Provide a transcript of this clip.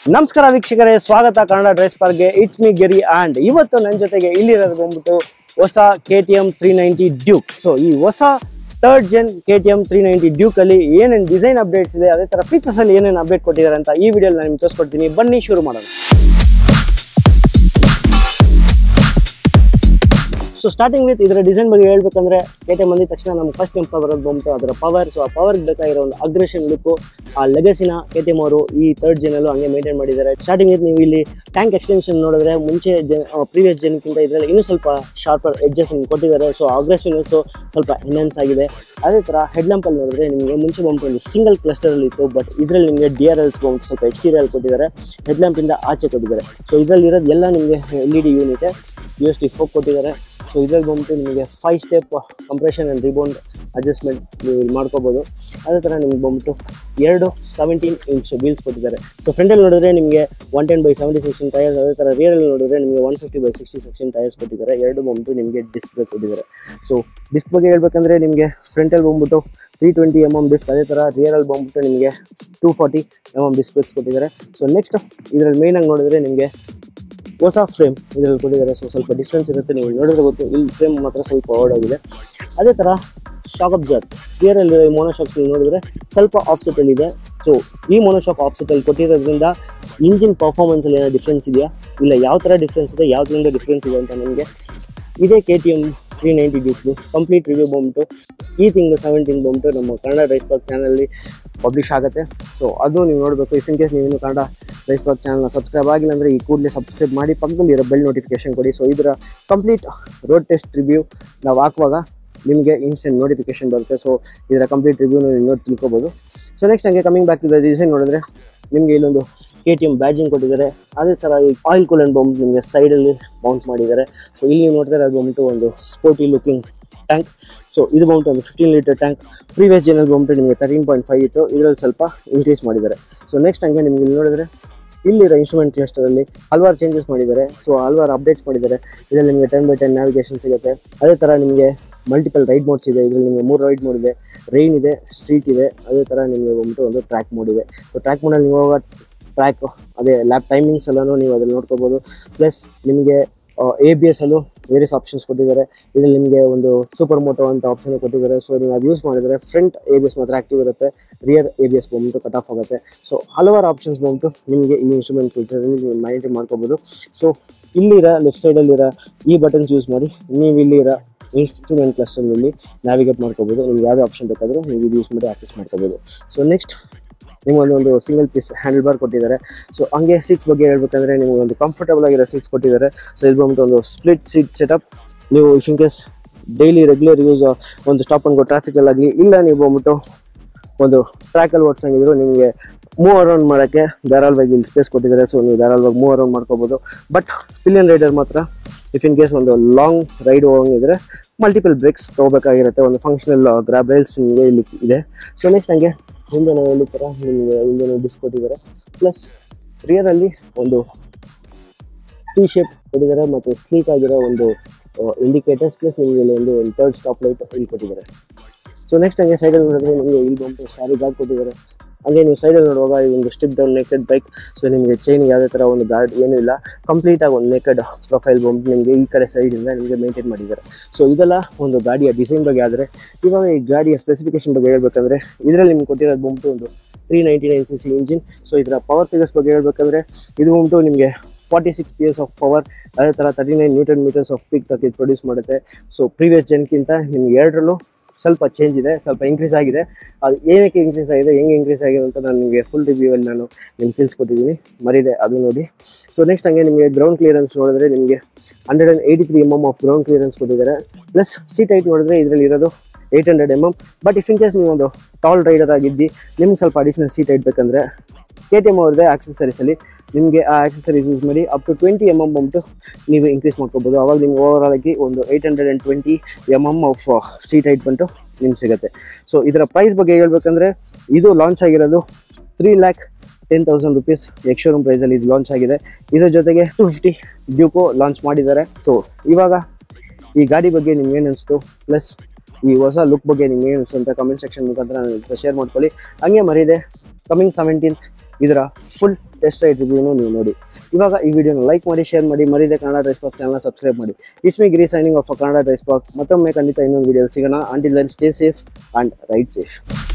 ನಮಸ್ಕಾರ ವೀಕ್ಷಕರೇ ಸ್ವಾಗತ ಕನ್ನಡ ಡ್ರೆಸ್ ಪಾರ್ಕ್ಗೆ ಇಟ್ಸ್ ಮಿ ಗೆರಿ ಆ್ಯಂಡ್ ಇವತ್ತು ನನ್ನ ಜೊತೆಗೆ ಇಲ್ಲಿರೋದು ಬಂದ್ಬಿಟ್ಟು ಹೊಸ K T M three ninety Duke so ಈ ಹೊಸ third gen K T M three ninety ಡ್ಯೂಕಲ್ಲಿ ಏನೇನು ಡಿಸೈನ್ ಅಪ್ಡೇಟ್ಸ್ ಇದೆ ಅದೇ ಥರ ಫೀಚರ್ಸಲ್ಲಿ ಏನೇನು ಅಪ್ಡೇಟ್ ಕೊಟ್ಟಿದ್ದಾರೆ ಅಂತ ಈ ವಿಡಿಯೋಲಿ ನಾನು ನಿಮ್ಗೆ ತೋರಿಸ್ಕೊಡ್ತೀನಿ ಬನ್ನಿ ಶುರು ಮಾಡೋಣ ಸೊ ಸ್ಟಾರ್ಟಿಂಗ್ ವಿತ್ ಇದರ ಡಿಸೈನ್ ಬಗ್ಗೆ ಹೇಳ್ಬೇಕಂದ್ರೆ ಕೆ ಟಿ ಎಮ್ ಬಂದಿದ ತಕ್ಷಣ ನಮ್ಗೆ ಫಸ್ಟ್ ನೆನಪು ಬರೋದು ಬಂತು ಅದರ ಪವರ್ ಸೊ ಆ ಪವರ್ಗೆ ಬೇಕಾಗಿರೋ ಒಂದು ಅಗ್ರೆಷನ್ ಲುಕ್ಕು ಆ ಲೆಗಸಿನ ಕೆ ಟಿ ಎಮ್ ಅವರು ಈ ಥರ್ಡ್ ಜನಲ್ಲೂ ಹಂಗೆ ಮೇಂಟೈನ್ ಮಾಡಿದ್ದಾರೆ ಸ್ಟಾರ್ಟಿಂಗ್ ವಿತ್ ನೀವು ಇಲ್ಲಿ ಟ್ಯಾಂಕ್ ಎಕ್ಸ್ಟೆನ್ಷನ್ ನೋಡಿದ್ರೆ ಮುಂಚೆ ಜನ್ ಪ್ರೀವಿಯಸ್ ಜನಕ್ಕಿಂತ ಇದರಲ್ಲಿ ಇನ್ನೂ ಸ್ವಲ್ಪ ಶಾರ್ಪರ್ ಎಡ್ಜಸ್ ಕೊಟ್ಟಿದ್ದಾರೆ ಸೊ ಅಗ್ರೆಸಿವ್ನೆಸ್ಸು ಸ್ವಲ್ಪ ಎನ್ಹಾನ್ಸ್ ಆಗಿದೆ ಅದೇ ಥರ ಹೆಡ್ ಲ್ಯಾಂಪಲ್ಲಿ ನೋಡಿದ್ರೆ ನಿಮಗೆ ಮುಂಚೆ ಬಂತು ಒಂದು ಸಿಂಗಲ್ ಕ್ಲಸ್ಟರಲ್ಲಿ ಇತ್ತು ಬಟ್ ಇದರಲ್ಲಿ ನಿಮಗೆ ಡಿ ಆರ್ ಎಲ್ಸ್ ಬಂತು ಸ್ವಲ್ಪ ಎಕ್ಸ್ಟೀರಿಯಲ್ ಕೊಟ್ಟಿದ್ದಾರೆ ಹೆಡ್ ಲ್ಯಾಂಪಿಂದ ಆಚೆ ಕೊಟ್ಟಿದ್ದಾರೆ ಸೊ ಇದರಲ್ಲಿ ಇರೋದು ಎಲ್ಲ ನಿಮಗೆ L E D unit U S T fork ಕೊಟ್ಟಿದ್ದಾರೆ ಸೊ ಇದ್ರಲ್ಲಿ ಬಂದ್ಬಿಟ್ಟು ನಿಮಗೆ five step compression and rebound adjustment ನೀವು ಇಲ್ಲಿ ಮಾಡ್ಕೋಬೋದು ಅದೇ ಥರ ನಿಮ್ಗೆ ಬಂದ್ಬಿಟ್ಟು ಎರಡು ಸೆವೆಂಟೀನ್ ಇಂಚ್ ವೀಲ್ಸ್ ಕೊಟ್ಟಿದ್ದಾರೆ ಸೊ ಫ್ರಂಟಲ್ಲಿ ನೋಡಿದ್ರೆ ನಿಮಗೆ one ten by seventy sixteen tyres ಅದೇ ಥರ ರಿಯರಲ್ಲಿ ನೋಡಿದ್ರೆ ನಿಮಗೆ one fifty by sixty sixteen tyres ಕೊಟ್ಟಿದ್ದಾರೆ ಎರಡು ಬಂದ್ಬಿಟ್ಟು ನಿಮಗೆ ಡಿಸ್ಪ್ಲೇ ಕೊಟ್ಟಿದ್ದಾರೆ ಸೊ ಡಿಸ್ಕ್ ಬಗ್ಗೆ ಹೇಳ್ಬೇಕಂದ್ರೆ ನಿಮಗೆ ಫ್ರಂಟಲ್ಲಿ ಬಂದ್ಬಿಟ್ಟು three twenty M M disc ಅದೇ ಥರ ರಿಯರಲ್ಲಿ ಬಂದ್ಬಿಟ್ಟು ನಿಮಗೆ two forty M M displace ಕೊಟ್ಟಿದ್ದಾರೆ ಸೊ ನೆಕ್ಸ್ಟ್ ಇದರಲ್ಲಿ ಮೇಯ್ನಾಗಿ ನೋಡಿದ್ರೆ ನಿಮಗೆ ಹೊಸ ಫ್ರೇಮ್ ಇದರಲ್ಲಿ ಕೊಟ್ಟಿದ್ದಾರೆ ಸೊ ಸ್ವಲ್ಪ ಡಿಫ್ರೆನ್ಸ್ ಇರುತ್ತೆ ನೀವು ನೋಡಿದ್ರೆ ಗೊತ್ತು ಇಲ್ಲಿ ಫ್ರೇಮ್ ಮಾತ್ರ ಸ್ವಲ್ಪ ಓಡಾಗಿದೆ ಅದೇ ಥರ ಶಾಕ್ ಅಬ್ಸರ್ ರಿಯರಲ್ಲಿ ಮೋನೋಶಾಕ್ಸ್ ನೀವು ನೋಡಿದ್ರೆ ಸ್ವಲ್ಪ ಆಫ್ಸೆಟಲ್ಲಿ ಇದೆ ಸೊ ಈ ಮೋನೋಶಾಕ್ ಆಫ್ಸೆಟಲ್ಲಿ ಕೊಟ್ಟಿರೋದ್ರಿಂದ ಇಂಜಿನ್ ಪರ್ಫಾರ್ಮೆನ್ಸಲ್ಲಿ ಏನೋ ಡಿಫ್ರೆನ್ಸ್ ಇದೆಯಾ ಇಲ್ಲ ಯಾವ ಥರ ಡಿಫ್ರೆನ್ಸ್ ಇದೆ ಯಾವುದರಿಂದ ಡಿಫ್ರೆನ್ಸ್ ಇದೆ ಅಂತ ನಿಮಗೆ ಇದೇ K T M three ninety ಡ್ಯೂಕ್ಲು ಕಂಪ್ಲೀಟ್ ರಿವ್ಯೂ ಬಂದ್ಬಿಟ್ಟು ಈ ತಿಂಗಳು ಸೆವೆಂಟೀನ್ ಬಂದ್ಬಿಟ್ಟು ನಮ್ಮ ಕನ್ನಡ ರೈಸ್ ಪಾರ್ಕ್ ಚಾನಲಲ್ಲಿ ಪಬ್ಲಿಷ್ ಆಗುತ್ತೆ ಸೊ ಅದು ನೀವು ನೋಡಬೇಕು ಇಫ್ ಇನ್ ಕೇಸ್ ನೀವು ಇನ್ನು ಕನ್ನಡ ರೈಸ್ ಪಾರ್ಕ್ ಚಾನಲ್ನ ಸಬ್ಸ್ಕ್ರೈಬ್ ಆಗಿಲ್ಲ ಅಂದರೆ ಈ ಕೂಡಲೇ ಸಬ್ಸ್ಕ್ರೈಬ್ ಮಾಡಿ ಪಕ್ಕದಲ್ಲಿ ಇರೋ ಬೆಲ್ ನೋಟಿಫಿಕೇಶನ್ ಕೊಡಿ ಸೊ ಇದರ ಕಂಪ್ಲೀಟ್ ರೋಡ್ ಟೆಸ್ಟ್ ರಿವ್ಯೂ ನಾವು ಹಾಕುವಾಗ ನಿಮಗೆ ಇನ್ಸ್ಟೆಂಟ್ ನೋಟಿಫಿಕೇಶನ್ ಬರುತ್ತೆ ಸೊ ಇದರ ಕಂಪ್ಲೀಟ್ ರಿವ್ಯೂನ ನೀವು ನೋಡಿ ತಿಳ್ಕೊಬೋದು ಸೊ ನೆಕ್ಸ್ಟ್ ಹಂಗೆ coming back to the design ನೋಡಿದ್ರೆ ನಿಮಗೆ ಇಲ್ಲೊಂದು ಕೆ ಟಿ ಎಮ್ ಬ್ಯಾಜಿಂಗ್ ಕೊಟ್ಟಿದ್ದಾರೆ ಅದೇ ಥರ ಈ ಆಯಿಲ್ ಕೂಲೆಂಟ್ ಬಂಬ್ ನಿಮಗೆ ಸೈಡಲ್ಲಿ ಮೌಂಟ್ ಮಾಡಿದ್ದಾರೆ ಸೊ ಇಲ್ಲಿ ನೀವು ನೋಡಿದ್ರೆ ಅದು ಬಂದ್ಬಿಟ್ಟು ಒಂದು ಸ್ಪೋರ್ಟಿ ಲುಕಿಂಗ್ ಟ್ಯಾಂಕ್ ಸೊ ಇದು ಬಂದ್ಬಿಟ್ಟು ಒಂದು ಫಿಫ್ಟೀನ್ ಲೀಟರ್ ಟ್ಯಾಂಕ್ ಪ್ರೀವಿಯಸ್ ಜನಲ್ಲಿ ಬಂದ್ಬಿಟ್ಟು ನಿಮಗೆ ತರ್ಟೀನ್ ಪಾಯಿಂಟ್ ಫೈವ್ ಇತ್ತು ಇದರಲ್ಲಿ ಸ್ವಲ್ಪ ಇನ್ಕ್ರೀಸ್ ಮಾಡಿದ್ದಾರೆ ಸೊ ನೆಕ್ಸ್ಟ್ ಹಂಗೆ ನಿಮಗೆ ಇಲ್ಲಿ ನೋಡಿದ್ರೆ ಇಲ್ಲಿರೋ ಇನ್ಸ್ಟ್ರೂಮೆಂಟ್ ಕ್ಲಸ್ಟರಲ್ಲಿ ಹಲವಾರು ಚೇಂಜಸ್ ಮಾಡಿದ್ದಾರೆ ಸೊ ಹಲವಾರು ಅಪ್ಡೇಟ್ಸ್ ಮಾಡಿದ್ದಾರೆ ಇದರಲ್ಲಿ ನಿಮಗೆ ಟೆನ್ ಬೈ ಟೆನ್ ನ್ಯಾವಿಗೇಷನ್ ಸಿಗುತ್ತೆ ಅದೇ ಥರ ನಿಮಗೆ ಮಲ್ಟಿಪಲ್ ರೈಡ್ ಮೋಡ್ಸ್ ಇದೆ ಇದರಲ್ಲಿ ನಿಮಗೆ ಮೂರು ರೈಡ್ ಮೋಡ್ ಇದೆ ರೈನ್ ಇದೆ ಸ್ಟ್ರೀಟ್ ಇದೆ ಅದೇ ಥರ ನಿಮಗೆ ಬಂದ್ಬಿಟ್ಟು ಒಂದು ಟ್ರ್ಯಾಕ್ ಮೋಡ್ ಇದೆ ಸೊ ಟ್ರ್ಯಾಕ್ ಮೋಡಲ್ಲಿ ನೀವು ಹೋಗೋ ಟ್ರ್ಯಾಕ್ ಅದೇ ಲ್ಯಾಪ್ ಟೈಮಿಂಗ್ಸ್ ಎಲ್ಲನೂ ನೀವು ಅದ್ರಲ್ಲಿ ನೋಡ್ಕೋಬೋದು ಪ್ಲಸ್ ನಿಮಗೆ ಎ ಬಿ ಎಸ್ ಅಲ್ಲೂ ವೇರಿಯಸ್ ಆಪ್ಷನ್ಸ್ ಕೊಟ್ಟಿದ್ದಾರೆ ಇದರಲ್ಲಿ ನಿಮಗೆ ಒಂದು ಸೂಪರ್ ಮೋಟೋ ಅಂತ ಆಪ್ಷನ್ ಕೊಟ್ಟಿದ್ದಾರೆ ಸೊ ನೀವು ಅದು ಯೂಸ್ ಮಾಡಿದರೆ ಫ್ರಂಟ್ ಎ ಬಿ ಎಸ್ ಮಾತ್ರ ಆಕ್ಟಿವ್ ಇರುತ್ತೆ ರಿಯರ್ ಎ ಬಿ ಎಸ್ ಬಂದ್ಬಿಟ್ಟು ಕಟ್ ಆಫ್ ಆಗುತ್ತೆ ಸೊ ಹಲವಾರು ಆಪ್ಷನ್ಸ್ ಬಂದ್ಬಿಟ್ಟು ನಿಮಗೆ ಈ ಇನ್ಸ್ಟ್ರೂಮೆಂಟ್ ಫೀಚರಲ್ಲಿ ನೀವು ಮಾನಿಟರ್ ಮಾಡ್ಕೋಬೋದು ಸೊ ಇಲ್ಲಿರೋ ಲೆಫ್ಟ್ ಸೈಡಲ್ಲಿರೋ ಈ ಬಟನ್ಸ್ ಯೂಸ್ ಮಾಡಿ ನೀವು ಇಲ್ಲಿರೋ ಇನ್ಸ್ಟ್ರೂಮೆಂಟ್ ಕ್ಲಸ್ಟರ್ನಲ್ಲಿ ನ್ಯಾವಿಗೇಟ್ ಮಾಡ್ಕೋಬೋದು ನಿಮ್ಗೆ ಯಾವುದೇ ಆಪ್ಷನ್ ಬೇಕಾದರೂ ನೀವು ಇದು ಯೂಸ್ ಮಾಡಿ ಆಕ್ಸೆಸ್ ಮಾಡ್ಕೋಬೋದು ಸೊ ನೆಕ್ಸ್ಟ್ ನಿಮ್ಗೊಂದು ಒಂದು ಸಿಂಗಲ್ ಪೀಸ್ ಹ್ಯಾಂಡಲ್ ಬಾರ್ ಕೊಟ್ಟಿದ್ದಾರೆ ಸೊ ಹಂಗೆ ಸೀಟ್ಸ್ ಬಗ್ಗೆ ಹೇಳ್ಬೇಕಂದ್ರೆ ನಿಮಗೆ ಒಂದು ಕಂಫರ್ಟಬಲ್ ಆಗಿರೋ ಸೀಟ್ಸ್ ಕೊಟ್ಟಿದ್ದಾರೆ ಸೊ ಇದು ಬಂದ್ಬಿಟ್ಟು ಒಂದು ಸ್ಪ್ಲಿಟ್ ಸೀಟ್ ಸೆಟಪ್ ನೀವು if in case daily regular use ಒಂದು ಸ್ಟಾಪ್ ಅಂಡ್ ಗೋ ಟ್ರಾಫಿಕಲ್ಲಾಗಲಿ ಇಲ್ಲ ನೀವು ಬಂದ್ಬಿಟ್ಟು ಒಂದು ಟ್ರ್ಯಾಕಲ್ಲಿ ಓಡಿಸಂಗಿದ್ರು ನಿಮಗೆ ಮೂವ್ ಅರೌಂಡ್ ಮಾಡೋಕ್ಕೆ ಧಾರಾಳವಾಗಿ ಇಲ್ಲಿ ಸ್ಪೇಸ್ ಕೊಟ್ಟಿದ್ದಾರೆ ಸೊ ನೀವು ಧಾರಾಳವಾಗಿ ಮೂವ್ ಅರೌಂಡ್ ಮಾಡ್ಕೋಬೋದು ಬಟ್ ಪಿಲಿಯನ್ ರೈಡರ್ ಮಾತ್ರ ಇಫ್ ಇನ್ ಕೇಸ್ ಒಂದು ಲಾಂಗ್ ರೈಡ್ ಹೋಗಂಗಿದ್ರೆ ಮಲ್ಟಿಪಲ್ ಬ್ರೇಕ್ಸ್ ತೊಗೋಬೇಕಾಗಿರುತ್ತೆ ಒಂದು ಫಂಕ್ಷನಲ್ ಗ್ರಾಬ್ ರೈಲ್ಸ್ ನಿಮಗೆ ಇಲ್ಲಿ ಇದೆ ಸೊ ನೆಕ್ಸ್ಟ್ ಹಂಗೆ ಹಿಂದೆ ನಾವು ಹೇಳಿ ಥರ ನಿಮಗೆ ಹಿಂದೆ ಡಿಸ್ಕ್ ಕೊಟ್ಟಿದ್ದಾರೆ ಪ್ಲಸ್ ರಿಯರಲ್ಲಿ ಒಂದು ಟಿ ಶೇಪ್ ಕೊಟ್ಟಿದ್ದಾರೆ ಮತ್ತು ಸ್ಲೀಕ್ ಆಗಿರೋ ಒಂದು ಇಂಡಿಕೇಟರ್ಸ್ ಪ್ಲಸ್ ನಿಮಗೆ ಇಲ್ಲಿ ಒಂದು ಒಂದು ಥರ್ಡ್ ಸ್ಟಾಪ್ ಲೈಟ್ ಇಲ್ಲಿ ಕೊಟ್ಟಿದ್ದಾರೆ ಸೊ ನೆಕ್ಸ್ಟ್ ಹಂಗೆ ಸೈಡಲ್ಲಿ ನೋಡಿದ್ರೆ ನಿಮಗೆ ಇಲ್ಲಿ ಬಂದು ಸ್ಯಾರಿ ಗಾರ್ಡ್ ಕೊಟ್ಟಿದ್ದಾರೆ ಹಂಗೆ ನೀವು ಸೈಡಲ್ಲಿ ನೋಡುವಾಗ ಈ ಒಂದು stripped down naked bike so ನಿಮಗೆ ಚೈನ್ ಯಾವುದೇ ಥರ ಒಂದು ಗಾರ್ಡ್ ಏನೂ ಇಲ್ಲ ಕಂಪ್ಲೀಟಾಗಿ ಒಂದು ನೆಕೆಡ್ ಪ್ರೊಫೈಲ್ ಬಂದು ನಿಮಗೆ ಈ ಕಡೆ ಸೈಡಿಂದ ನಿಮಗೆ ಮೇಂಟೈನ್ ಮಾಡಿದ್ದಾರೆ ಸೊ ಇದೆಲ್ಲ ಒಂದು ಗಾಡಿಯ ಡಿಸೈನ್ ಬಗ್ಗೆ ಆದರೆ ಇವಾಗ ಈ ಗಾಡಿಯ ಸ್ಪೆಸಿಫಿಕೇಶನ್ ಬಗ್ಗೆ ಹೇಳ್ಬೇಕಂದ್ರೆ ಇದರಲ್ಲಿ ನಿಮ್ಗೆ ಕೊಟ್ಟಿರೋದು ಬಂದ್ಬಿಟ್ಟು ಒಂದು three ninety nine C C engine so ಇದರ ಪವರ್ ಫಿಗರ್ಸ್ ಬಗ್ಗೆ ಹೇಳ್ಬೇಕಂದ್ರೆ ಇದು ಬಂದ್ಬಿಟ್ಟು ನಿಮಗೆ forty six P S of power ಅದೇ ಥರ thirty nine newton metres of peak ತಕ್ಕ ಪ್ರೊಡ್ಯೂಸ್ ಮಾಡುತ್ತೆ ಸೊ ಪ್ರೀವಿಯಸ್ ಜನ್ಕಿಂತ ನಿಮ್ಗೆ ಎರಡರಲ್ಲೂ ಸ್ವಲ್ಪ ಚೇಂಜ್ ಇದೆ ಸ್ವಲ್ಪ ಇನ್ಕ್ರೀಸ್ ಆಗಿದೆ ಅದು ಏನಕ್ಕೆ ಇನ್ಕ್ರೀಸ್ ಆಗಿದೆ ಹೆಂಗೆ ಇನ್ಕ್ರೀಸ್ ಆಗಿದೆ ಅಂತ ನಾನು ನಿಮಗೆ ಫುಲ್ ರಿವ್ಯೂವಲ್ಲಿ ನಾನು ನಿಮ್ಗೆ ತಿಳಿಸ್ಕೊಟ್ಟಿದ್ದೀನಿ ಮರಿದೆ ಅದು ನೋಡಿ ಸೊ ನೆಕ್ಸ್ಟ್ ಹಂಗೆ ನಿಮಗೆ ಗ್ರೌಂಡ್ ಕ್ಲಿಯರೆನ್ಸ್ ನೋಡಿದ್ರೆ ನಿಮಗೆ hundred and eighty three M M of ground clearance ಕೊಟ್ಟಿದ್ದಾರೆ ಪ್ಲಸ್ ಸೀಟ್ ಹೈಟ್ ನೋಡಿದ್ರೆ ಇದರಲ್ಲಿ ಇರೋದು eight hundred M M but if in case ನೀವು ಒಂದು ಟಾಲ್ ರೈಡರ್ ಆಗಿದ್ದು ನಿಮ್ಗೆ ಸ್ವಲ್ಪ ಅಡಿಷ್ನಲ್ ಸೀಟ್ ಹೈಟ್ ಬೇಕಂದ್ರೆ ಕೆ ಟಿ ಎಮ್ ಅವ್ರದ್ದೇ ಆಕ್ಸೆಸರೀಸಲ್ಲಿ ನಿಮಗೆ ಆ ಆಕ್ಸೆಸರೀಸ್ ಯೂಸ್ ಮಾಡಿ up to twenty M M ಬಂತು ನೀವು ಇನ್ಕ್ರೀಸ್ ಮಾಡ್ಕೋಬೋದು ಅವಾಗ ನಿಮ್ಗೆ ಓವರ್ ಆಗಿ ಒಂದು eight hundred and twenty M M of seat height ಬಂತು ನಿಮ್ಗೆ ಸಿಗುತ್ತೆ ಸೊ ಇದರ ಪ್ರೈಸ್ ಬಗ್ಗೆ ಹೇಳ್ಬೇಕಂದ್ರೆ ಇದು ಲಾಂಚ್ ಆಗಿರೋದು three lakh ten thousand rupees ex showroom ಪ್ರೈಸಲ್ಲಿ ಇದು ಲಾಂಚ್ ಆಗಿದೆ ಇದ್ರ ಜೊತೆಗೆ ಟು ಫಿಫ್ಟಿ ಡ್ಯೂಕೋ ಲಾಂಚ್ ಮಾಡಿದ್ದಾರೆ ಸೊ ಇವಾಗ ಈ ಗಾಡಿ ಬಗ್ಗೆ ನಿಮ್ಗೆ ಏನು ಅನಿಸ್ತು ಪ್ಲಸ್ ಈ ಹೊಸ ಲುಕ್ ಬಗ್ಗೆ ನಿಮ್ಗೆ ಏನು ಅನಿಸ್ತು ಅಂತ ಕಮೆಂಟ್ ಸೆಕ್ಷನ್ ಮುಖಾಂತರ ಶೇರ್ ಮಾಡ್ಕೊಳ್ಳಿ ಹಂಗೆ ಮರಿದೆ ಕಮಿಂಗ್ ಸೆವೆಂಟೀನ್ತ್ ಇದರ ಫುಲ್ ಟೆಸ್ಟ್ ರೈಡ್ ರಿವ್ಯೂನು ನೀವು ನೋಡಿ ಇವಾಗ ಈ ವಿಡಿಯೋನ ಲೈಕ್ ಮಾಡಿ ಶೇರ್ ಮಾಡಿ ಮರಿದೆ Kannada DriveSpark channel subscribe ಮಾಡಿ it's me Giri signing off Kannada DriveSpark ಮತ್ತೊಮ್ಮೆ ಖಂಡಿತ ಇನ್ನೊಂದು ವಿಡಿಯೋ ಸಿಗೋಣ until then stay safe and ride safe